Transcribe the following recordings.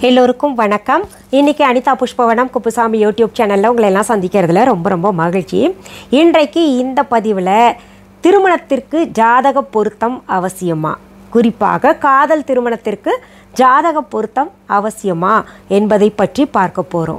எல்லோருக்கும் வணக்கம் இன்னைக்கு அனிதா புஷ்பவனம் குப்புசாமி யூடியூப் சேனலில் உங்களை எல்லாம் சந்திக்கிறதுல ரொம்ப ரொம்ப மகிழ்ச்சி இன்றைக்கு இந்த பதிவில் திருமணத்திற்கு ஜாதக பொருத்தம் அவசியமா குறிப்பாக காதல் திருமணத்திற்கு ஜாதக பொருத்தம் அவசியமா என்பதை பற்றி பார்க்க போகிறோம்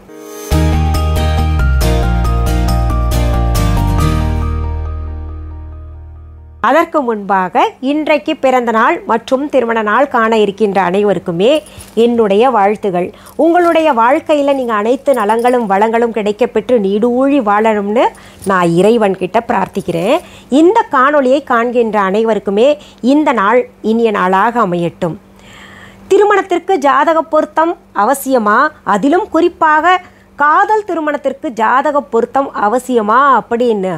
அதற்கு முன்பாக இன்றைக்கு பிறந்த நாள் மற்றும் திருமண நாள் காண இருக்கின்ற அனைவருக்குமே என்னுடைய வாழ்த்துகள் உங்களுடைய வாழ்க்கையில் நீங்கள் அனைத்து நலங்களும் வளங்களும் கிடைக்கப்பெற்று நீடூழி வாழணும்னு நான் இறைவன் கிட்ட பிரார்த்திக்கிறேன் இந்த காணொளியை காண்கின்ற அனைவருக்குமே இந்த நாள் இனிய நாளாக அமையட்டும் திருமணத்திற்கு ஜாதக பொருத்தம் அவசியமா அதிலும் குறிப்பாக காதல் திருமணத்திற்கு ஜாதக பொருத்தம் அவசியமா அப்படின்னு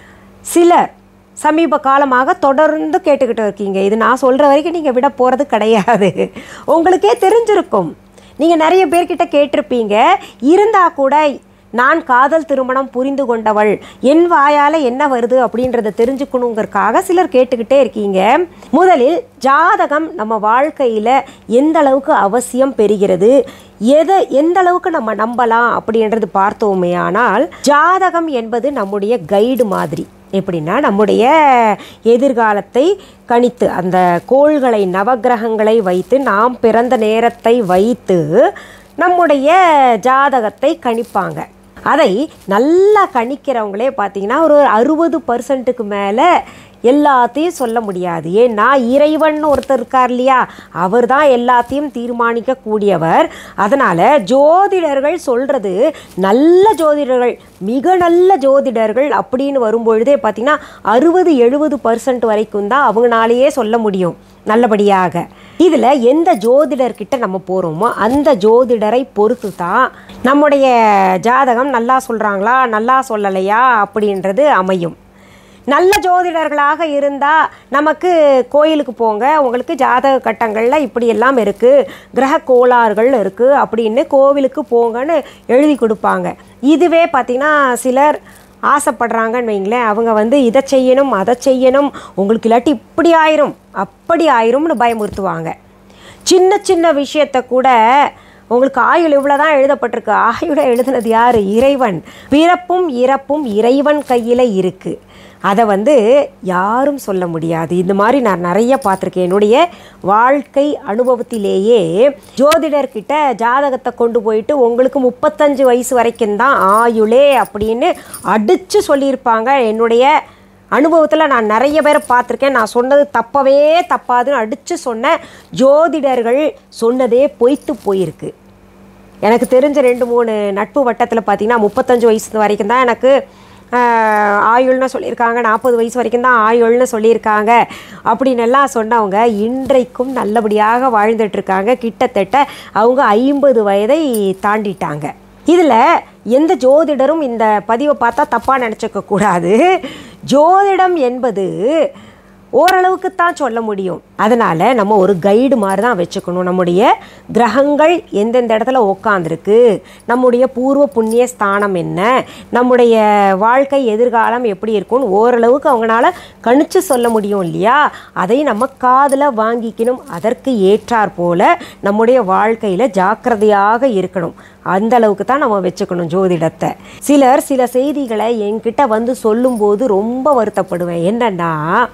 சிலர் சமீப காலமாக தொடர்ந்து கேட்டுக்கிட்டு இருக்கீங்க இது நான் சொல்கிற வரைக்கும் நீங்கள் விட போகிறது கிடையாது உங்களுக்கே தெரிஞ்சிருக்கும் நீங்கள் நிறைய பேர்கிட்ட கேட்டிருப்பீங்க இருந்தால் கூட நான் காதல் திருமணம் புரிந்து கொண்டவள் என் வாயால் என்ன வருது அப்படின்றத தெரிஞ்சுக்கணுங்கிறதுக்காக சிலர் கேட்டுக்கிட்டே இருக்கீங்க முதலில் ஜாதகம் நம்ம வாழ்க்கையில் எந்த அளவுக்கு அவசியம் பெறுகிறது எதை எந்த அளவுக்கு நம்ம நம்பலாம் அப்படின்றது பார்த்தோமே ஆனால் ஜாதகம் என்பது நம்முடைய கைடு மாதிரி எப்படின்னா நம்முடைய எதிர்காலத்தை கணித்து அந்த கோள்களை நவக்கிரகங்களை வைத்து நாம் பிறந்த நேரத்தை வைத்து நம்முடைய ஜாதகத்தை கணிப்பாங்க அதை நல்லா கணிக்கிறவங்களே பார்த்தீங்கன்னா ஒரு அறுபது பர்சன்ட்டுக்கு மேலே எல்லாத்தையும் சொல்ல முடியாது ஏன்னா இறைவன் ஒருத்தர் இருக்கார் இல்லையா அவர் தான் எல்லாத்தையும் தீர்மானிக்க கூடியவர் அதனால் ஜோதிடர்கள் சொல்கிறது நல்ல ஜோதிடர்கள் மிக நல்ல ஜோதிடர்கள் அப்படின்னு வரும்பொழுதே பார்த்திங்கன்னா அறுபது எழுபது பர்சன்ட் வரைக்கும் தான் அவங்களாலேயே சொல்ல முடியும் நல்லபடியாக இதில் எந்த ஜோதிடர்கிட்ட நம்ம போகிறோமோ அந்த ஜோதிடரை பொறுத்து தான் நம்முடைய ஜாதகம் நல்லா சொல்கிறாங்களா நல்லா சொல்லலையா அப்படின்றது அமையும் நல்ல ஜோதிடர்களாக இருந்தால் நமக்கு கோயிலுக்கு போங்க உங்களுக்கு ஜாதக கட்டங்களில் இப்படி எல்லாம் இருக்குது கிரக கோளாறுகள் இருக்குது அப்படின்னு கோவிலுக்கு போங்கன்னு எழுதி கொடுப்பாங்க இதுவே பார்த்திங்கன்னா சிலர் ஆசைப்படுறாங்கன்னு வைங்களேன் அவங்க வந்து இதை செய்யணும் அதை செய்யணும் உங்களுக்கு இல்லாட்டி இப்படி ஆயிரும் அப்படி ஆயிரும்னு பயமுறுத்துவாங்க சின்ன சின்ன விஷயத்தை கூட உங்களுக்கு ஆயுள் இவ்வளோ தான் எழுதப்பட்டிருக்கு ஆயுளை எழுதுனது யார் இறைவன் பிறப்பும் இறப்பும் இறைவன் கையில் இருக்குது அதை வந்து யாரும் சொல்ல முடியாது இந்த மாதிரி நான் நிறைய பார்த்துருக்கேன் என்னுடைய வாழ்க்கை அனுபவத்திலேயே ஜோதிடர்கிட்ட ஜாதகத்தை கொண்டு போயிட்டு உங்களுக்கு முப்பத்தஞ்சு வயசு வரைக்கும் தான் ஆயுளே அப்படின்னு அடித்து சொல்லியிருப்பாங்க என்னுடைய அனுபவத்தில் நான் நிறைய பேரை பார்த்துருக்கேன் நான் சொன்னது தப்பவே தப்பாதுன்னு அடித்து சொன்ன ஜோதிடர்கள் சொன்னதே பொய்த்து போயிருக்கு எனக்கு தெரிஞ்ச ரெண்டு மூணு நட்பு வட்டத்தில் பார்த்தீங்கன்னா முப்பத்தஞ்சு வயசு வரைக்கும் தான் எனக்கு ஆஹ், ஆயுள்னு சொல்லியிருக்காங்க நாற்பது வயசு வரைக்கும் தான் ஆயுள்னு சொல்லியிருக்காங்க அப்படின்னு எல்லாம் சொன்னவங்க இன்றைக்கும் நல்லபடியாக வாழ்ந்துட்டு இருக்காங்க கிட்டத்தட்ட அவங்க ஐம்பது வயதை தாண்டிட்டாங்க இதில் எந்த ஜோதிடரும் இந்த பதிவை பார்த்தா தப்பாக நினச்சிக்க கூடாது ஜோதிடம் என்பது ஓரளவுக்கு தான் சொல்ல முடியும் அதனால் நம்ம ஒரு கைடு மாதிரி தான் வச்சுக்கணும் நம்முடைய கிரகங்கள் எந்தெந்த இடத்துல உக்காந்துருக்கு நம்முடைய பூர்வ புண்ணிய ஸ்தானம் என்ன நம்முடைய வாழ்க்கை எதிர்காலம் எப்படி இருக்கும்னு ஓரளவுக்கு அவங்களால கணிச்சு சொல்ல முடியும் இல்லையா அதை நம்ம காதில் வாங்கிக்கணும் அதற்கு ஏற்றாற் போல நம்முடைய வாழ்க்கையில் ஜாக்கிரதையாக இருக்கணும் அந்த அளவுக்கு தான் நம்ம வச்சுக்கணும் ஜோதிடத்தை சிலர் சில செய்திகளை என்கிட்ட வந்து சொல்லும்போது ரொம்ப வருத்தப்படுவேன் என்னன்னா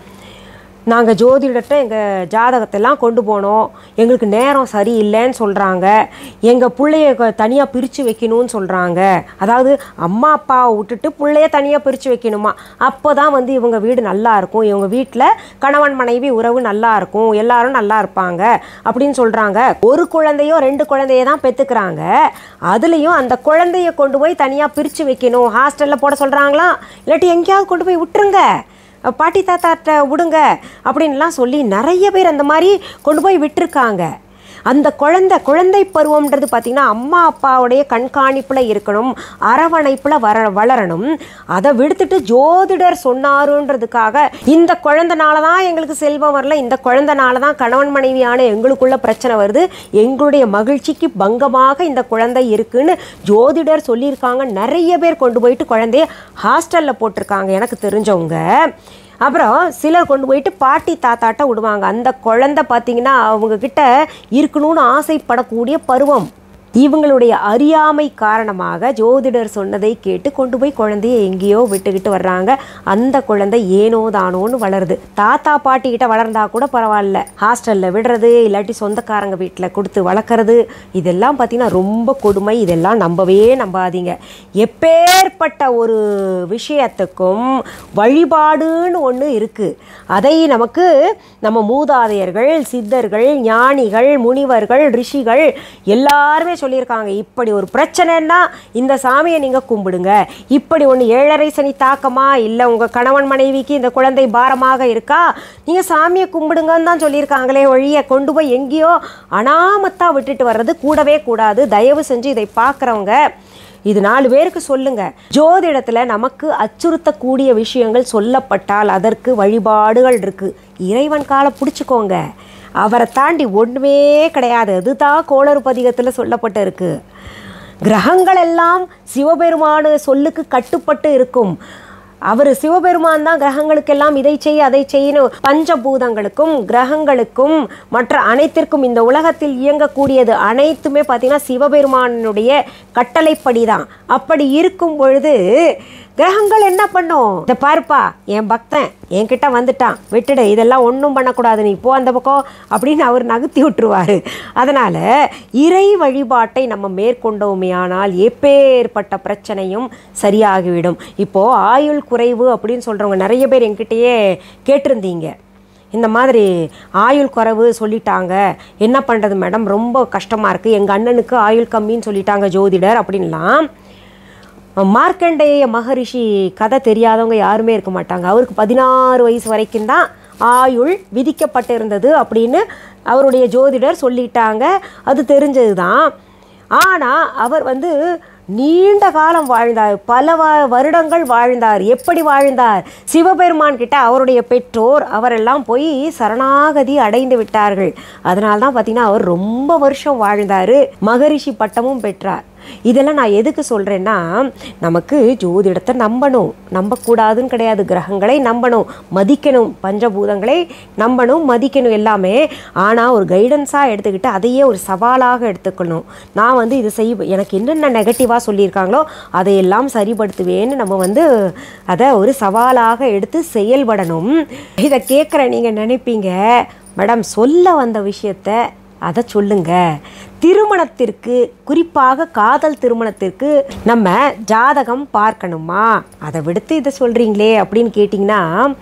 நாங்கள் ஜோதிடத்தை எங்கள் ஜாதகத்தெல்லாம் கொண்டு போனோம் எங்களுக்கு நேரம் சரியில்லைன்னு சொல்கிறாங்க எங்கள் பிள்ளைய தனியாக பிரித்து வைக்கணும்னு சொல்கிறாங்க அதாவது அம்மா அப்பாவை விட்டுட்டு பிள்ளைய தனியாக பிரித்து வைக்கணுமா அப்போ தான் வந்து இவங்க வீடு நல்லா இருக்கும் இவங்க வீட்டில் கணவன் மனைவி உறவு நல்லா இருக்கும் எல்லாரும் நல்லா இருப்பாங்க அப்படின்னு சொல்கிறாங்க ஒரு குழந்தையோ ரெண்டு குழந்தைய தான் பெற்றுக்கிறாங்க அதுலேயும் அந்த குழந்தைய கொண்டு போய் தனியாக பிரித்து வைக்கணும் ஹாஸ்டலில் போட சொல்கிறாங்களா இல்லாட்டி எங்கேயாவது கொண்டு போய் விட்டுருங்க பாட்டி தாத்தாட்ட விடுங்க அப்படின்லாம் சொல்லி நிறைய பேர் அந்த மாதிரி கொண்டு போய் விட்டுருக்காங்க அந்த குழந்தை குழந்தை பருவம்ன்றது பார்த்திங்கன்னா அம்மா அப்பாவுடைய கண்காணிப்பில் இருக்கணும் அரவணைப்பில் வர வளரணும் அதை விடுத்துட்டு ஜோதிடர் சொன்னாருன்றதுக்காக இந்த குழந்தனால தான் எங்களுக்கு செல்வம் வரல இந்த குழந்தனால தான் கணவன் மனைவியான எங்களுக்குள்ள பிரச்சனை வருது எங்களுடைய மகிழ்ச்சிக்கு பங்கமாக இந்த குழந்தை இருக்குன்னு ஜோதிடர் சொல்லியிருக்காங்க நிறைய பேர் கொண்டு போயிட்டு குழந்தைய ஹாஸ்டலில் போட்டிருக்காங்க எனக்கு தெரிஞ்சவங்க அப்புறம் சிலர் கொண்டு போயிட்டு பாட்டி தாத்தாட்ட விடுவாங்க அந்த குழந்தை பார்த்தீங்கன்னா அவங்க கிட்ட இருக்கணும்னு ஆசைப்படக்கூடிய பருவம் இவங்களுடைய அறியாமை காரணமாக ஜோதிடர் சொன்னதை கேட்டு கொண்டு போய் குழந்தைய எங்கேயோ விட்டுக்கிட்டு வர்றாங்க அந்த குழந்தை ஏனோ தானோன்னு வளருது தாத்தா பாட்டி கிட்ட வளர்ந்தா கூட பரவாயில்ல ஹாஸ்டல்ல விடுறது இல்லாட்டி சொந்தக்காரங்க வீட்டில் கொடுத்து வளர்க்குறது இதெல்லாம் பார்த்தீங்கன்னா ரொம்ப கொடுமை இதெல்லாம் நம்பவே நம்பாதீங்க எப்பேற்பட்ட ஒரு விஷயத்துக்கும் வழிபாடுன்னு ஒன்று இருக்குது அதை நமக்கு நம்ம மூதாதையர்கள் சித்தர்கள் ஞானிகள் முனிவர்கள் ரிஷிகள் எல்லாருமே சொல்லியிருக்காங்க இப்படி ஒரு பிரச்சனைன்னா இந்த சாமியை நீங்கள் கும்பிடுங்க இப்படி ஒன்று ஏழரை சனி தாக்கமா இல்லை உங்கள் கணவன் மனைவிக்கு இந்த குழந்தை பாரமாக இருக்கா நீங்கள் சாமியை கும்பிடுங்கன்னு தான் சொல்லியிருக்காங்களே ஒழிய கொண்டு போய் எங்கேயோ அனாமத்தா விட்டுட்டு வர்றது கூடவே கூடாது தயவு செஞ்சு இதை பார்க்குறவங்க இது நாலு பேருக்கு சொல்லுங்க ஜோதிடத்துல நமக்கு அச்சுறுத்தக்கூடிய விஷயங்கள் சொல்லப்பட்டால் அதற்கு வழிபாடுகள் இருக்கு இறைவன் காலை பிடிச்சிக்கோங்க அவரை தாண்டி ஒன்றுமே கிடையாது அதுதான் கோளறு பதிகத்தில் சொல்லப்பட்டு இருக்கு கிரகங்கள் எல்லாம் சிவபெருமானு சொல்லுக்கு கட்டுப்பட்டு இருக்கும் அவர் சிவபெருமான் தான் கிரகங்களுக்கெல்லாம் இதை செய் அதை செய்யணும் பஞ்சபூதங்களுக்கும் கிரகங்களுக்கும் மற்ற அனைத்திற்கும் இந்த உலகத்தில் இயங்கக்கூடியது அனைத்துமே பார்த்தீங்கன்னா சிவபெருமானுடைய கட்டளைப்படி தான் அப்படி இருக்கும் பொழுது கிரகங்கள் என்ன பண்ணும் இதை பாருப்பா என் பக்தன் என்கிட்ட வந்துட்டான் விட்டுடு இதெல்லாம் ஒன்றும் பண்ணக்கூடாது நீ போ அந்த பக்கம் அப்படின்னு அவர் நகர்த்தி விட்டுருவாரு அதனால் இறை வழிபாட்டை நம்ம மேற்கொண்டோமே ஆனால் எப்பேற்பட்ட பிரச்சனையும் சரியாகிவிடும் இப்போது ஆயுள் குறைவு அப்படின்னு சொல்கிறவங்க நிறைய பேர் என்கிட்டயே கேட்டிருந்தீங்க இந்த மாதிரி ஆயுள் குறைவு சொல்லிட்டாங்க என்ன பண்ணுறது மேடம் ரொம்ப கஷ்டமாக இருக்குது எங்கள் அண்ணனுக்கு ஆயுள் கம்மின்னு சொல்லிட்டாங்க ஜோதிடர் அப்படின்லாம் மார்க்கண்டேய மகரிஷி கதை தெரியாதவங்க யாருமே இருக்க மாட்டாங்க அவருக்கு பதினாறு வயசு வரைக்கும் தான் ஆயுள் விதிக்கப்பட்டிருந்தது அப்படின்னு அவருடைய ஜோதிடர் சொல்லிட்டாங்க அது தெரிஞ்சது தான் ஆனால் அவர் வந்து நீண்ட காலம் வாழ்ந்தார் பல வ வருடங்கள் வாழ்ந்தார் எப்படி வாழ்ந்தார் சிவபெருமான் கிட்ட அவருடைய பெற்றோர் அவரெல்லாம் போய் சரணாகதி அடைந்து விட்டார்கள் அதனால தான் பார்த்தீங்கன்னா அவர் ரொம்ப வருஷம் வாழ்ந்தார் மகரிஷி பட்டமும் பெற்றார் இதெல்லாம் நான் எதுக்கு சொல்கிறேன்னா நமக்கு ஜோதிடத்தை நம்பணும் நம்பக்கூடாதுன்னு கிடையாது கிரகங்களை நம்பணும் மதிக்கணும் பஞ்சபூதங்களை நம்பணும் மதிக்கணும் எல்லாமே ஆனால் ஒரு கைடன்ஸாக எடுத்துக்கிட்டு அதையே ஒரு சவாலாக எடுத்துக்கணும் நான் வந்து இது செய் எனக்கு என்னென்ன நெகட்டிவாக சொல்லியிருக்காங்களோ அதையெல்லாம் சரிப்படுத்துவேன்னு நம்ம வந்து அதை ஒரு சவாலாக எடுத்து செயல்படணும் இதை கேட்குற நீங்கள் நினைப்பீங்க மேடம் சொல்ல வந்த விஷயத்த அதை சொல்லுங்க திருமணத்திற்கு குறிப்பாக காதல் திருமணத்திற்கு நம்ம ஜாதகம் பார்க்கணுமா அதை விடுத்து இதை சொல்கிறீங்களே அப்படின்னு கேட்டிங்கன்னா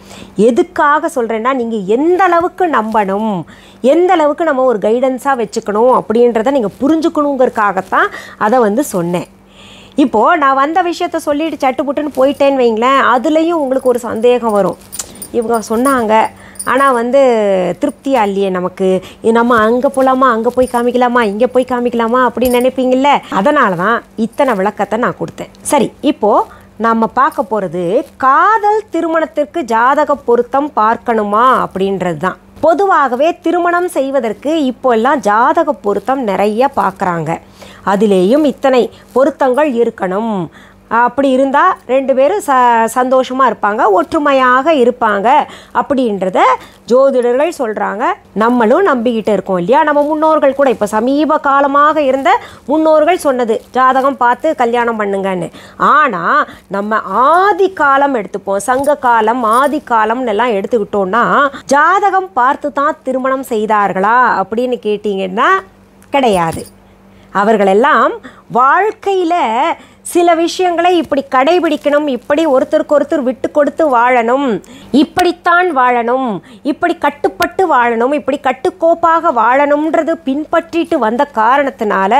எதுக்காக சொல்கிறேன்னா நீங்கள் எந்த அளவுக்கு நம்பணும் எந்த அளவுக்கு நம்ம ஒரு கைடன்ஸாக வச்சுக்கணும் அப்படின்றத நீங்கள் புரிஞ்சுக்கணுங்கிறதுக்காகத்தான் அதை வந்து சொன்னேன் இப்போது நான் வந்த விஷயத்த சொல்லிட்டு சட்டுப்புட்டுன்னு போயிட்டேன்னு வைங்களேன் அதுலேயும் உங்களுக்கு ஒரு சந்தேகம் வரும் இவங்க சொன்னாங்க ஆனால் வந்து திருப்தியா இல்லையே நமக்கு இது நம்ம அங்கே போகலாமா அங்கே போய் காமிக்கலாமா இங்கே போய் காமிக்கலாமா அப்படின்னு நினைப்பீங்கல்ல அதனால தான் இத்தனை விளக்கத்தை நான் கொடுத்தேன் சரி இப்போது நம்ம பார்க்க போகிறது காதல் திருமணத்திற்கு ஜாதக பொருத்தம் பார்க்கணுமா அப்படின்றது தான் பொதுவாகவே திருமணம் செய்வதற்கு இப்போ எல்லாம் ஜாதக பொருத்தம் நிறைய பார்க்குறாங்க அதிலேயும் இத்தனை பொருத்தங்கள் இருக்கணும் அப்படி இருந்தால் ரெண்டு பேரும் ச சந்தோஷமாக இருப்பாங்க ஒற்றுமையாக இருப்பாங்க அப்படின்றத ஜோதிடர்கள் சொல்கிறாங்க நம்மளும் நம்பிக்கிட்டு இருக்கோம் இல்லையா நம்ம முன்னோர்கள் கூட இப்போ சமீப காலமாக இருந்த முன்னோர்கள் சொன்னது ஜாதகம் பார்த்து கல்யாணம் பண்ணுங்கன்னு ஆனால் நம்ம ஆதி காலம் எடுத்துப்போம் சங்க காலம் ஆதி காலம்னு எல்லாம் எடுத்துக்கிட்டோம்னா ஜாதகம் பார்த்து தான் திருமணம் செய்தார்களா அப்படின்னு கேட்டிங்கன்னா கிடையாது அவர்களெல்லாம் வாழ்க்கையில் சில விஷயங்களை இப்படி கடைபிடிக்கணும் இப்படி ஒருத்தருக்கு ஒருத்தர் விட்டு கொடுத்து வாழணும் இப்படித்தான் வாழணும் இப்படி கட்டுப்பட்டு வாழணும் இப்படி கட்டுக்கோப்பாக வாழணும்ன்றது பின்பற்றிட்டு வந்த காரணத்தினால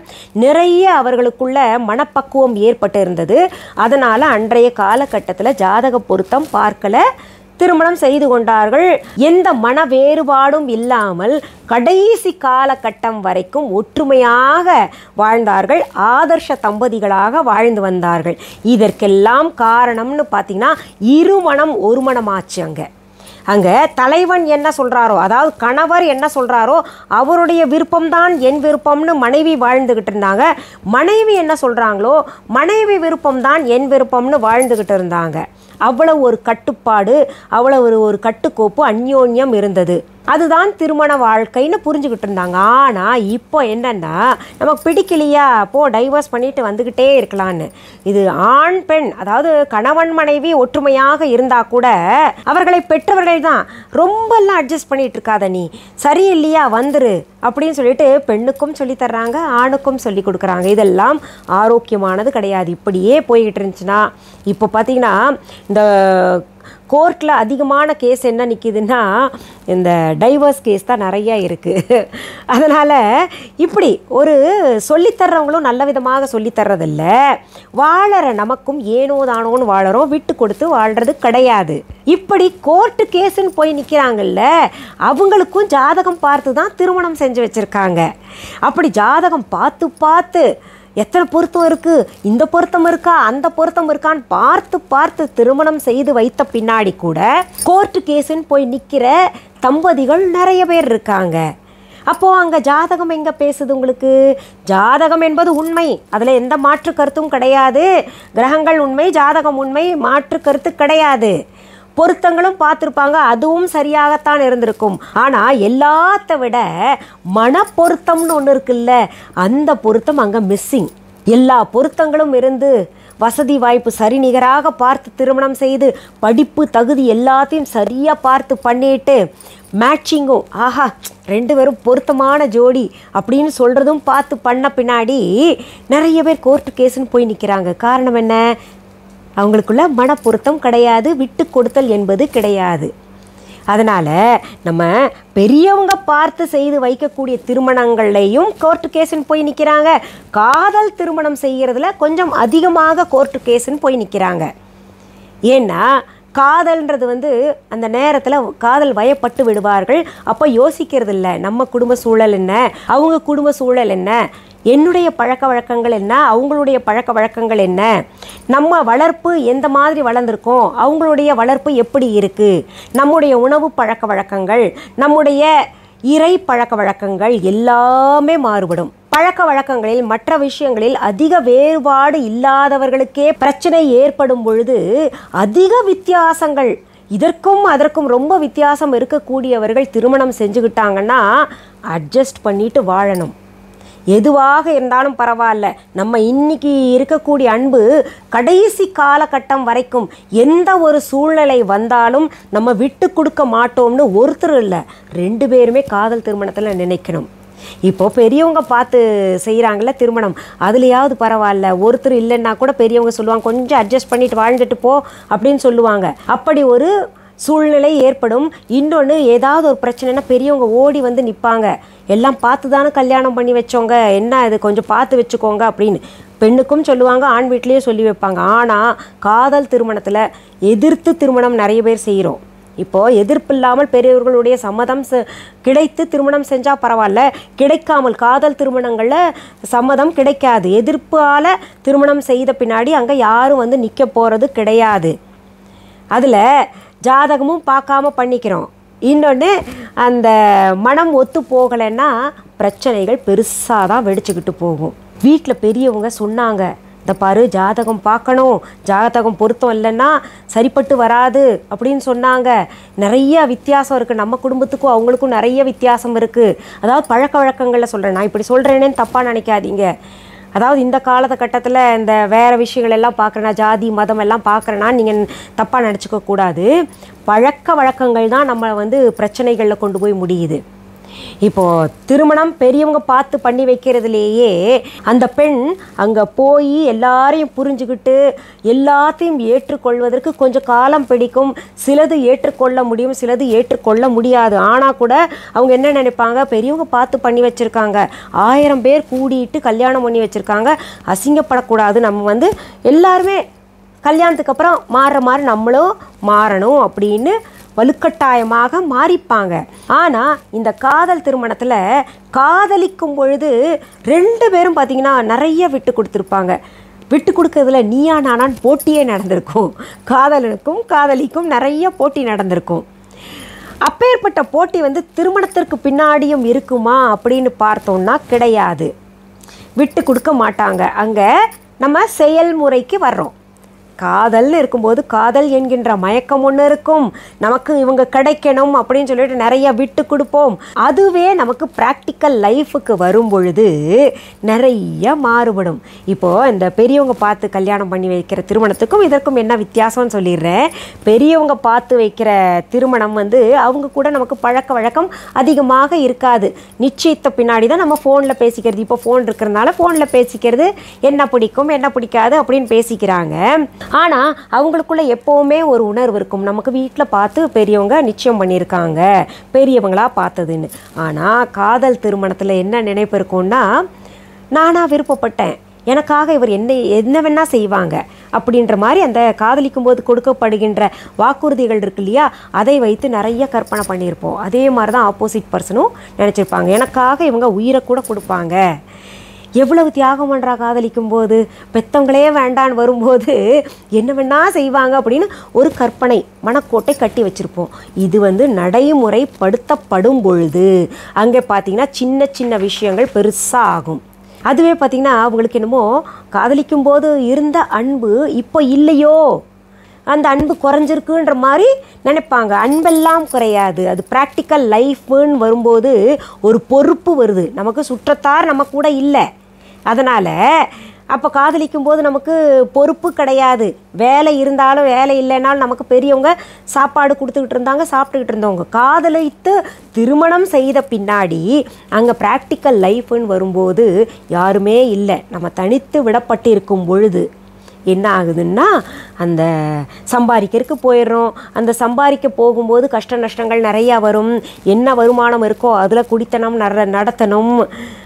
நிறைய அவர்களுக்குள்ள மனப்பக்குவம் ஏற்பட்டு இருந்தது அதனால் அன்றைய காலகட்டத்தில் ஜாதக பொருத்தம் பார்க்கல திருமணம் செய்து கொண்டார்கள் எந்த மன வேறுபாடும் இல்லாமல் கடைசி காலகட்டம் வரைக்கும் ஒற்றுமையாக வாழ்ந்தார்கள் ஆதர்ஷ தம்பதிகளாக வாழ்ந்து வந்தார்கள் இதற்கெல்லாம் காரணம்னு பார்த்தீங்கன்னா இருமணம் ஒரு மணமாச்சு அங்கே அங்கே தலைவன் என்ன சொல்கிறாரோ அதாவது கணவர் என்ன சொல்கிறாரோ அவருடைய விருப்பம்தான் என் விருப்பம்னு மனைவி வாழ்ந்துக்கிட்டு இருந்தாங்க மனைவி என்ன சொல்கிறாங்களோ மனைவி விருப்பம்தான் என் விருப்பம்னு வாழ்ந்துக்கிட்டு இருந்தாங்க அவ்வளவு ஒரு கட்டுப்பாடு அவ்வளவு ஒரு ஒரு கட்டுக்கோப்பு அந்யோன்யம் இருந்தது அதுதான் திருமண வாழ்க்கைன்னு புரிஞ்சுக்கிட்டு இருந்தாங்க ஆனால் இப்போ என்னன்னா நமக்கு பிடிக்கலையா போ டைவர்ஸ் பண்ணிட்டு வந்துக்கிட்டே இருக்கலான்னு இது ஆண் பெண் அதாவது கணவன் மனைவி ஒற்றுமையாக இருந்தா கூட அவர்களை பெற்றவர்கள் தான் ரொம்பலாம் அட்ஜஸ்ட் பண்ணிட்டு இருக்காத நீ சரியில்லையா வந்துரு அப்படின்னு சொல்லிட்டு பெண்ணுக்கும் சொல்லி தர்றாங்க ஆணுக்கும் சொல்லி கொடுக்குறாங்க இதெல்லாம் ஆரோக்கியமானது கிடையாது இப்படியே போய்கிட்டு இருந்துச்சுன்னா இப்போ பார்த்தீங்கன்னா இந்த கோர்ட்டில் அதிகமான கேஸ் என்ன நிற்கிதுன்னா இந்த டைவர்ஸ் கேஸ் தான் நிறைய இருக்குது அதனால் இப்படி ஒரு சொல்லித்தர்றவங்களும் நல்ல விதமாக சொல்லித்தர்றதில்ல வாழற நமக்கும் ஏனோ தானோன்னு வாழறோம் விட்டு கொடுத்து வாழ்கிறது கிடையாது இப்படி கோர்ட்டு கேஸுன்னு போய் நிற்கிறாங்கல்ல அவங்களுக்கும் ஜாதகம் பார்த்து தான் திருமணம் செஞ்சு வச்சுருக்காங்க அப்படி ஜாதகம் பார்த்து பார்த்து எத்தனை பொருத்தம் இருக்கு இந்த பொருத்தம் இருக்கா அந்த பொருத்தம் இருக்கான்னு பார்த்து பார்த்து திருமணம் செய்து வைத்த பின்னாடி கூட கோர்ட்டு கேஸுன்னு போய் நிற்கிற தம்பதிகள் நிறைய பேர் இருக்காங்க அப்போ அங்க ஜாதகம் எங்க பேசுது உங்களுக்கு ஜாதகம் என்பது உண்மை அதுல எந்த மாற்று கருத்தும் கிடையாது கிரகங்கள் உண்மை ஜாதகம் உண்மை மாற்று கருத்து கிடையாது பொருத்தங்களும் பார்த்துருப்பாங்க அதுவும் சரியாகத்தான் இருந்திருக்கும் ஆனால் எல்லாத்த விட மன பொருத்தம்னு ஒன்று இருக்குல்ல அந்த பொருத்தம் அங்கே மிஸ்ஸிங் எல்லா பொருத்தங்களும் இருந்து வசதி வாய்ப்பு சரிநிகராக பார்த்து திருமணம் செய்து படிப்பு தகுதி எல்லாத்தையும் சரியாக பார்த்து பண்ணிட்டு மேட்சிங்கும் ஆஹா ரெண்டு பேரும் பொருத்தமான ஜோடி அப்படின்னு சொல்கிறதும் பார்த்து பண்ண பின்னாடி நிறைய பேர் கோர்ட்டு கேஸுன்னு போய் நிற்கிறாங்க காரணம் என்ன அவங்களுக்குள்ள மனப்பொருத்தம் கிடையாது விட்டு கொடுத்தல் என்பது கிடையாது அதனால் நம்ம பெரியவங்க பார்த்து செய்து வைக்கக்கூடிய திருமணங்கள்லையும் கோர்ட்டு கேஸுன்னு போய் நிற்கிறாங்க காதல் திருமணம் செய்கிறதுல கொஞ்சம் அதிகமாக கோர்ட்டு கேஸுன்னு போய் நிற்கிறாங்க ஏன்னா காதல்ன்றது வந்து அந்த நேரத்தில் காதல் வயப்பட்டு விடுவார்கள் அப்போ யோசிக்கிறது இல்லை நம்ம குடும்ப சூழல் என்ன அவங்க குடும்ப சூழல் என்ன என்னுடைய பழக்க வழக்கங்கள் என்ன அவங்களுடைய பழக்க வழக்கங்கள் என்ன நம்ம வளர்ப்பு எந்த மாதிரி வளர்ந்துருக்கோம் அவங்களுடைய வளர்ப்பு எப்படி இருக்குது நம்முடைய உணவு பழக்க வழக்கங்கள் நம்முடைய இறை பழக்க வழக்கங்கள் எல்லாமே மாறுபடும் பழக்க வழக்கங்களில் மற்ற விஷயங்களில் அதிக வேறுபாடு இல்லாதவர்களுக்கே பிரச்சனை ஏற்படும் பொழுது அதிக வித்தியாசங்கள் இதற்கும் அதற்கும் ரொம்ப வித்தியாசம் இருக்கக்கூடியவர்கள் திருமணம் செஞ்சுக்கிட்டாங்கன்னா அட்ஜஸ்ட் பண்ணிட்டு வாழணும் எதுவாக இருந்தாலும் பரவாயில்ல நம்ம இன்னைக்கு இருக்கக்கூடிய அன்பு கடைசி காலகட்டம் வரைக்கும் எந்த ஒரு சூழ்நிலை வந்தாலும் நம்ம விட்டு கொடுக்க மாட்டோம்னு ஒருத்தர் இல்லை ரெண்டு பேருமே காதல் திருமணத்தில் நினைக்கணும் இப்போ பெரியவங்க பார்த்து செய்கிறாங்கல்ல திருமணம் அதுலையாவது பரவாயில்ல ஒருத்தர் இல்லைன்னா கூட பெரியவங்க சொல்லுவாங்க கொஞ்சம் அட்ஜஸ்ட் பண்ணிட்டு வாழ்ந்துட்டு போ அப்படின்னு சொல்லுவாங்க அப்படி ஒரு சூழ்நிலை ஏற்படும் இன்னொன்று ஏதாவது ஒரு பிரச்சனைனா பெரியவங்க ஓடி வந்து நிற்பாங்க எல்லாம் பார்த்து தானே கல்யாணம் பண்ணி வச்சோங்க என்ன இது கொஞ்சம் பார்த்து வச்சுக்கோங்க அப்படின்னு பெண்ணுக்கும் சொல்லுவாங்க ஆண் வீட்லேயும் சொல்லி வைப்பாங்க ஆனால் காதல் திருமணத்தில் எதிர்த்து திருமணம் நிறைய பேர் செய்கிறோம் இப்போது எதிர்ப்பு இல்லாமல் பெரியவர்களுடைய சம்மதம் செ- கிடைத்து திருமணம் செஞ்சால் பரவாயில்ல கிடைக்காமல் காதல் திருமணங்களில் சம்மதம் கிடைக்காது எதிர்ப்பால் திருமணம் செய்த பின்னாடி அங்கே யாரும் வந்து நிற்க போகிறது கிடையாது அதில் ஜாதகமும் பார்க்காம பண்ணிக்கிறோம் இன்னொன்று அந்த மனம் ஒத்து போகலைன்னா பிரச்சனைகள் பெருசாக தான் வெடிச்சுக்கிட்டு போகும் வீட்டில் பெரியவங்க சொன்னாங்க இந்த பாரு ஜாதகம் பார்க்கணும் ஜாதகம் பொருத்தம் இல்லைன்னா சரிப்பட்டு வராது அப்படின்னு சொன்னாங்க நிறைய வித்தியாசம் இருக்குது நம்ம குடும்பத்துக்கும் அவங்களுக்கும் நிறைய வித்தியாசம் இருக்குது அதாவது பழக்க வழக்கங்களில் சொல்கிறேன் நான் இப்படி சொல்கிறேனேன்னு தப்பாக நினைக்காதீங்க அதாவது இந்த காலகட்டத்தில் இந்த வேறு விஷயங்கள் எல்லாம் பார்க்குறேன்னா ஜாதி மதம் எல்லாம் பார்க்குறேன்னா நீங்கள் தப்பாக நினச்சிக்க கூடாது பழக்க வழக்கங்கள் தான் நம்ம வந்து பிரச்சனைகளில் கொண்டு போய் முடியுது இப்போ திருமணம் பெரியவங்க பார்த்து பண்ணி வைக்கிறதுலேயே அந்த பெண் அங்கே போய் எல்லாரையும் புரிஞ்சுக்கிட்டு எல்லாத்தையும் ஏற்றுக்கொள்வதற்கு கொஞ்சம் காலம் பிடிக்கும் சிலது ஏற்றுக்கொள்ள முடியும் சிலது ஏற்றுக்கொள்ள முடியாது ஆனால் கூட அவங்க என்ன நினைப்பாங்க பெரியவங்க பார்த்து பண்ணி வச்சுருக்காங்க ஆயிரம் பேர் கூடிட்டு கல்யாணம் பண்ணி வச்சுருக்காங்க அசிங்கப்படக்கூடாது நம்ம வந்து எல்லாருமே கல்யாணத்துக்கு அப்புறம் மாறுற மாதிரி நம்மளும் மாறணும் அப்படின்னு வலுக்கட்டாயமாக மாறிப்பாங்க ஆனால் இந்த காதல் திருமணத்தில் காதலிக்கும் பொழுது ரெண்டு பேரும் பார்த்தீங்கன்னா நிறைய விட்டு கொடுத்துருப்பாங்க விட்டு கொடுக்கறதுல நீயா நானான்னு போட்டியே நடந்திருக்கும் காதலனுக்கும் காதலிக்கும் நிறைய போட்டி நடந்திருக்கும் அப்பேற்பட்ட போட்டி வந்து திருமணத்திற்கு பின்னாடியும் இருக்குமா அப்படின்னு பார்த்தோம்னா கிடையாது விட்டு கொடுக்க மாட்டாங்க அங்கே நம்ம செயல்முறைக்கு வர்றோம் காதல்னு இருக்கும்போது காதல் என்கின்ற மயக்கம் ஒன்று இருக்கும் நமக்கு இவங்க கிடைக்கணும் அப்படின்னு சொல்லிட்டு நிறைய விட்டு கொடுப்போம் அதுவே நமக்கு ப்ராக்டிக்கல் லைஃபுக்கு வரும் பொழுது நிறைய மாறுபடும் இப்போது இந்த பெரியவங்க பார்த்து கல்யாணம் பண்ணி வைக்கிற திருமணத்துக்கும் இதற்கும் என்ன வித்தியாசம்னு சொல்லிடுறேன் பெரியவங்க பார்த்து வைக்கிற திருமணம் வந்து அவங்க கூட நமக்கு பழக்க வழக்கம் அதிகமாக இருக்காது நிச்சயித்த பின்னாடி தான் நம்ம ஃபோனில் பேசிக்கிறது இப்போ ஃபோன் இருக்கிறதுனால ஃபோனில் பேசிக்கிறது என்ன பிடிக்கும் என்ன பிடிக்காது அப்படின்னு பேசிக்கிறாங்க ஆனால் அவங்களுக்குள்ள எப்போவுமே ஒரு உணர்வு இருக்கும் நமக்கு வீட்டில் பார்த்து பெரியவங்க நிச்சயம் பண்ணியிருக்காங்க பெரியவங்களா பார்த்ததுன்னு ஆனால் காதல் திருமணத்தில் என்ன நினைப்பு இருக்கும்னா நானாக விருப்பப்பட்டேன் எனக்காக இவர் என்ன என்ன வேணா செய்வாங்க அப்படின்ற மாதிரி அந்த காதலிக்கும் போது கொடுக்கப்படுகின்ற வாக்குறுதிகள் இருக்கு இல்லையா அதை வைத்து நிறைய கற்பனை பண்ணியிருப்போம் அதே மாதிரி தான் ஆப்போசிட் பர்சனும் நினச்சிருப்பாங்க எனக்காக இவங்க உயிரை கூட கொடுப்பாங்க எவ்வளவு தியாகம் பண்ணுறா காதலிக்கும் போது பெத்தவங்களே வேண்டான்னு வரும்போது என்ன வேணா செய்வாங்க அப்படின்னு ஒரு கற்பனை மனக்கோட்டை கட்டி வச்சுருப்போம் இது வந்து நடைமுறைப்படுத்தப்படும் பொழுது அங்கே பார்த்தீங்கன்னா சின்ன சின்ன விஷயங்கள் பெருசாக ஆகும் அதுவே பார்த்திங்கன்னா அவங்களுக்கு என்னமோ காதலிக்கும் போது இருந்த அன்பு இப்போ இல்லையோ அந்த அன்பு குறைஞ்சிருக்குன்ற மாதிரி நினைப்பாங்க அன்பெல்லாம் குறையாது அது ப்ராக்டிக்கல் லைஃப்னு வரும்போது ஒரு பொறுப்பு வருது நமக்கு சுற்றத்தார் நம்ம கூட இல்லை அதனால் அப்போ காதலிக்கும் போது நமக்கு பொறுப்பு கிடையாது வேலை இருந்தாலும் வேலை இல்லைனாலும் நமக்கு பெரியவங்க சாப்பாடு கொடுத்துக்கிட்டு இருந்தாங்க சாப்பிட்டுக்கிட்டு இருந்தவங்க காதலித்து திருமணம் செய்த பின்னாடி அங்கே ப்ராக்டிக்கல் லைஃப்னு வரும்போது யாருமே இல்லை நம்ம தனித்து விடப்பட்டிருக்கும் பொழுது என்ன ஆகுதுன்னா அந்த சம்பாதிக்கிறதுக்கு போயிடுறோம் அந்த சம்பாதிக்க போகும்போது கஷ்ட நஷ்டங்கள் நிறையா வரும் என்ன வருமானம் இருக்கோ அதில் குடித்தனம் நட நடத்தணும்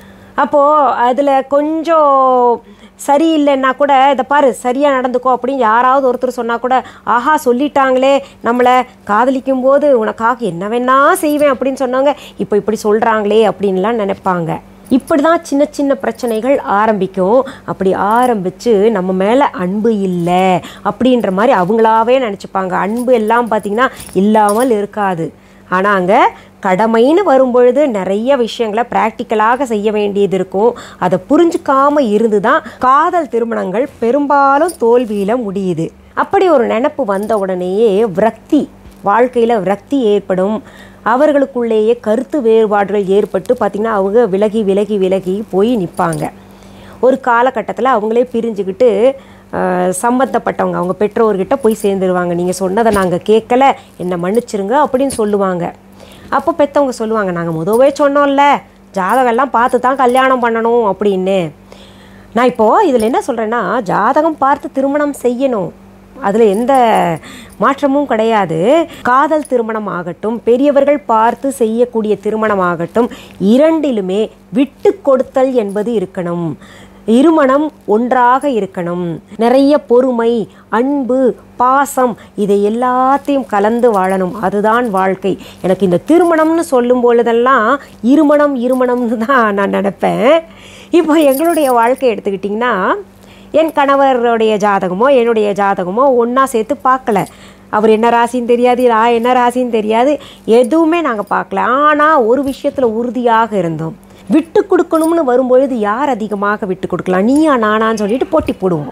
அப்போது அதில் கொஞ்சம் சரியில்லைன்னா கூட இதை பாரு சரியாக நடந்துக்கோ அப்படின்னு யாராவது ஒருத்தர் சொன்னால் கூட ஆஹா சொல்லிட்டாங்களே நம்மளை காதலிக்கும் போது உனக்காக என்ன வேணா செய்வேன் அப்படின்னு சொன்னாங்க இப்போ இப்படி சொல்கிறாங்களே அப்படின்லாம் நினைப்பாங்க இப்படி தான் சின்ன சின்ன பிரச்சனைகள் ஆரம்பிக்கும் அப்படி ஆரம்பித்து நம்ம மேலே அன்பு இல்லை அப்படின்ற மாதிரி அவங்களாவே நினச்சிப்பாங்க அன்பு எல்லாம் பார்த்திங்கன்னா இல்லாமல் இருக்காது ஆனால் அங்கே கடமைன்னு வரும்பொழுது நிறைய விஷயங்களை ப்ராக்டிக்கலாக செய்ய வேண்டியது இருக்கும் அதை புரிஞ்சுக்காம இருந்து தான் காதல் திருமணங்கள் பெரும்பாலும் தோல்வியில் முடியுது அப்படி ஒரு நினப்பு வந்த உடனேயே விரக்தி வாழ்க்கையில் விரக்தி ஏற்படும் அவர்களுக்குள்ளேயே கருத்து வேறுபாடுகள் ஏற்பட்டு பார்த்திங்கன்னா அவங்க விலகி விலகி விலகி போய் நிற்பாங்க ஒரு காலகட்டத்தில் அவங்களே பிரிஞ்சுக்கிட்டு ஆஹ், சம்பந்தப்பட்டவங்க அவங்க பெற்றோர்கிட்ட போய் சேர்ந்துருவாங்க நீங்கள் சொன்னதை நாங்கள் கேட்கல என்னை மன்னிச்சிருங்க அப்படின்னு சொல்லுவாங்க அப்போ பெற்றவங்க சொல்லுவாங்க நாங்கள் முதவே சொன்னோம்ல ஜாதகம்லாம் பார்த்து தான் கல்யாணம் பண்ணணும் அப்படின்னு நான் இப்போது இதில் என்ன சொல்கிறேன்னா ஜாதகம் பார்த்து திருமணம் செய்யணும் அதில் எந்த மாற்றமும் கிடையாது காதல் திருமணம் ஆகட்டும் பெரியவர்கள் பார்த்து செய்யக்கூடிய திருமணம் ஆகட்டும் இரண்டிலுமே விட்டு கொடுத்தல் என்பது இருக்கணும் இருமணம் ஒன்றாக இருக்கணும் நிறைய பொறுமை அன்பு பாசம் இதை எல்லாத்தையும் கலந்து வாழணும் அதுதான் வாழ்க்கை எனக்கு இந்த திருமணம்னு சொல்லும் பொழுதெல்லாம் இருமணம் இருமணம்னு தான் நான் நினைப்பேன் இப்போ எங்களுடைய வாழ்க்கை எடுத்துக்கிட்டிங்கன்னா என் கணவருடைய ஜாதகமோ என்னுடைய ஜாதகமோ ஒன்றா சேர்த்து பார்க்கல அவர் என்ன ராசின்னு தெரியாது நான் என்ன ராசின்னு தெரியாது எதுவுமே நாங்கள் பார்க்கல ஆனால் ஒரு விஷயத்தில் உறுதியாக இருந்தோம் விட்டு கொடுக்கணும்னு வரும்பொழுது யார் அதிகமாக விட்டு கொடுக்கலாம் நீயா நானான்னு சொல்லிட்டு போட்டி போடுவோம்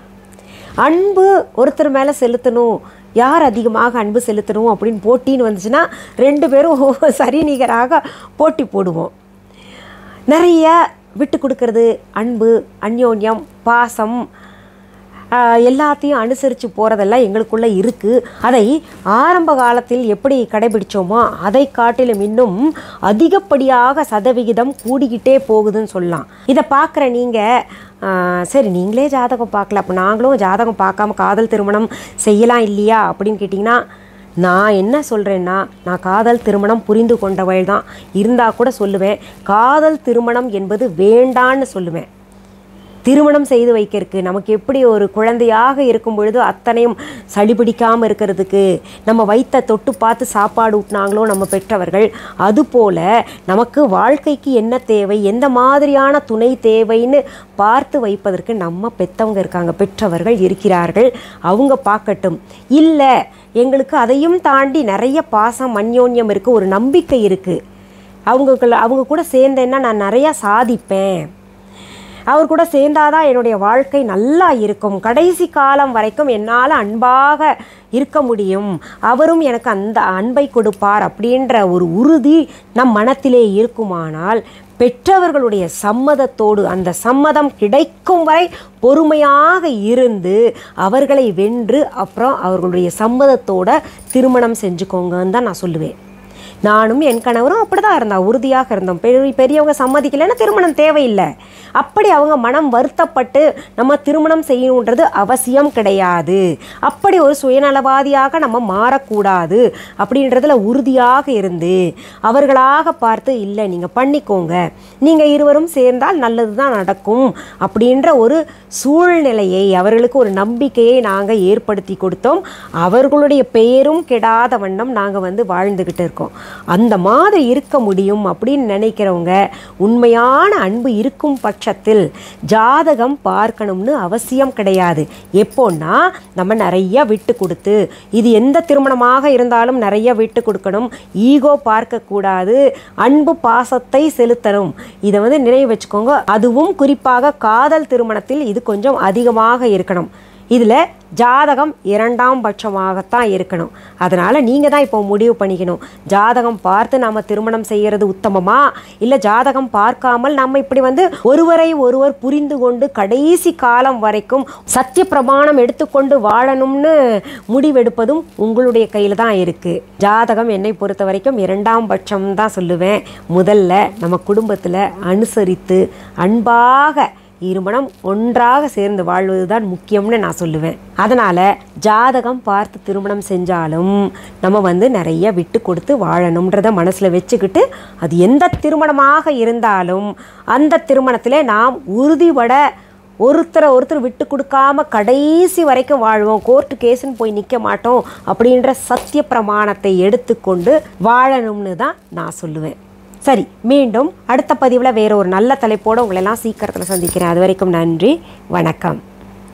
அன்பு ஒருத்தர் மேலே செலுத்தணும் யார் அதிகமாக அன்பு செலுத்தணும் அப்படின்னு போட்டின்னு வந்துச்சுன்னா ரெண்டு பேரும் சரி நிகராக போட்டி போடுவோம் நிறைய விட்டு கொடுக்கறது அன்பு அந்யோன்யம் பாசம் ஆஹ், எல்லாத்தையும் அனுசரித்து போகிறதெல்லாம் எங்களுக்குள்ளே இருக்குது அதை ஆரம்ப காலத்தில் எப்படி கடைபிடிச்சோமோ அதை காட்டிலும் இன்னும் அதிகப்படியாக சதவிகிதம் கூடிக்கிட்டே போகுதுன்னு சொல்லலாம் இதை பார்க்குற நீங்கள் சரி நீங்களே ஜாதகம் பார்க்கல அப்போ நாங்களும் ஜாதகம் பார்க்காம காதல் திருமணம் செய்யலாம் இல்லையா அப்படின்னு கேட்டிங்கன்னா நான் என்ன சொல்கிறேன்னா நான் காதல் திருமணம் புரிந்து கொண்டவள் தான் இருந்தால் கூட சொல்லுவேன் காதல் திருமணம் என்பது வேண்டான்னு சொல்லுவேன் திருமணம் செய்து வைக்கிறதுக்கு நமக்கு எப்படி ஒரு குழந்தையாக இருக்கும் பொழுது அத்தனையும் சளி பிடிக்காமல் இருக்கிறதுக்கு நம்ம வைத்த தொட்டு பார்த்து சாப்பாடு ஊட்டினாங்களோ நம்ம பெற்றவர்கள் அதுபோல் நமக்கு வாழ்க்கைக்கு என்ன தேவை எந்த மாதிரியான துணை தேவைன்னு பார்த்து வைப்பதற்கு நம்ம பெற்றவங்க இருக்காங்க பெற்றவர்கள் இருக்கிறார்கள் அவங்க பார்க்கட்டும் இல்லை எங்களுக்கு அதையும் தாண்டி நிறைய பாசம் அந்யோன்யம் இருக்குது ஒரு நம்பிக்கை இருக்குது அவங்களுக்குள்ள அவங்க கூட சேர்ந்தேன்னா நான் நிறையா சாதிப்பேன் அவர் கூட சேர்ந்தாதான் என்னுடைய வாழ்க்கை நல்லா இருக்கும் கடைசி காலம் வரைக்கும் என்னால் அன்பாக இருக்க முடியும் அவரும் எனக்கு அந்த அன்பை கொடுப்பார் அப்படின்ற ஒரு உறுதி நம் மனத்திலே இருக்குமானால் பெற்றவர்களுடைய சம்மதத்தோடு அந்த சம்மதம் கிடைக்கும் வரை பொறுமையாக இருந்து அவர்களை வென்று அப்புறம் அவர்களுடைய சம்மதத்தோட திருமணம் செஞ்சுக்கோங்கன்னு தான் நான் சொல்லுவேன் நானும் என் கணவரும் அப்படி தான் இருந்தோம் உறுதியாக இருந்தோம் பெரிய பெரியவங்க சம்மதிக்கலைன்னா திருமணம் தேவையில்லை அப்படி அவங்க மனம் வருத்தப்பட்டு நம்ம திருமணம் செய்யணுன்றது அவசியம் கிடையாது அப்படி ஒரு சுயநலவாதியாக நம்ம மாறக்கூடாது அப்படின்றதுல உறுதியாக இருந்து அவர்களாக பார்த்து இல்லை நீங்கள் பண்ணிக்கோங்க நீங்கள் இருவரும் சேர்ந்தால் நல்லது தான் நடக்கும் அப்படின்ற ஒரு சூழ்நிலையை அவர்களுக்கு ஒரு நம்பிக்கையை நாங்கள் ஏற்படுத்தி கொடுத்தோம் அவர்களுடைய பெயரும் கெடாத வண்ணம் நாங்கள் வந்து வாழ்ந்துக்கிட்டு இருக்கோம் அந்த மாதிரி இருக்க முடியும் அப்படின்னு நினைக்கிறவங்க உண்மையான அன்பு இருக்கும் பட்சத்தில் ஜாதகம் பார்க்கணும்னு அவசியம் கிடையாது எப்போன்னா நம்ம நிறைய விட்டு கொடுத்து இது எந்த திருமணமாக இருந்தாலும் நிறைய விட்டு கொடுக்கணும் ஈகோ பார்க்கக்கூடாது அன்பு பாசத்தை செலுத்தணும் இதை வந்து நினைவு வச்சுக்கோங்க அதுவும் குறிப்பாக காதல் திருமணத்தில் இது கொஞ்சம் அதிகமாக இருக்கணும் இதில் ஜாதகம் இரண்டாம் பட்சமாகத்தான் இருக்கணும் அதனால் நீங்கள் தான் இப்போ முடிவு பண்ணிக்கணும் ஜாதகம் பார்த்து நாம் திருமணம் செய்கிறது உத்தமமா இல்லை ஜாதகம் பார்க்காமல் நம்ம இப்படி வந்து ஒருவரை ஒருவர் புரிந்து கொண்டு கடைசி காலம் வரைக்கும் சத்திய பிரமாணம் எடுத்துக்கொண்டு வாழணும்னு முடிவெடுப்பதும் உங்களுடைய கையில் தான் இருக்குது ஜாதகம் என்னை பொறுத்த வரைக்கும் இரண்டாம் பட்சம் தான் சொல்லுவேன் முதல்ல நம்ம குடும்பத்தில் அனுசரித்து அன்பாக இருமணம் ஒன்றாக சேர்ந்து வாழ்வது தான் முக்கியம்னு நான் சொல்லுவேன் அதனால் ஜாதகம் பார்த்து திருமணம் செஞ்சாலும் நம்ம வந்து நிறைய விட்டு கொடுத்து வாழணுன்றத மனசில் வச்சுக்கிட்டு அது எந்த திருமணமாக இருந்தாலும் அந்த திருமணத்தில் நாம் உறுதிபட ஒருத்தரை ஒருத்தர் விட்டு கொடுக்காம கடைசி வரைக்கும் வாழ்வோம் கோர்ட்டு கேஸுன்னு போய் நிற்க மாட்டோம் அப்படின்ற சத்திய பிரமாணத்தை எடுத்துக்கொண்டு வாழணும்னு தான் நான் சொல்லுவேன் சரி மீண்டும் அடுத்த பதிவில் வேற ஒரு நல்ல தலைப்போடு உங்களெல்லாம் சீக்கிரத்தில் சந்திக்கிறேன் அது வரைக்கும் நன்றி வணக்கம்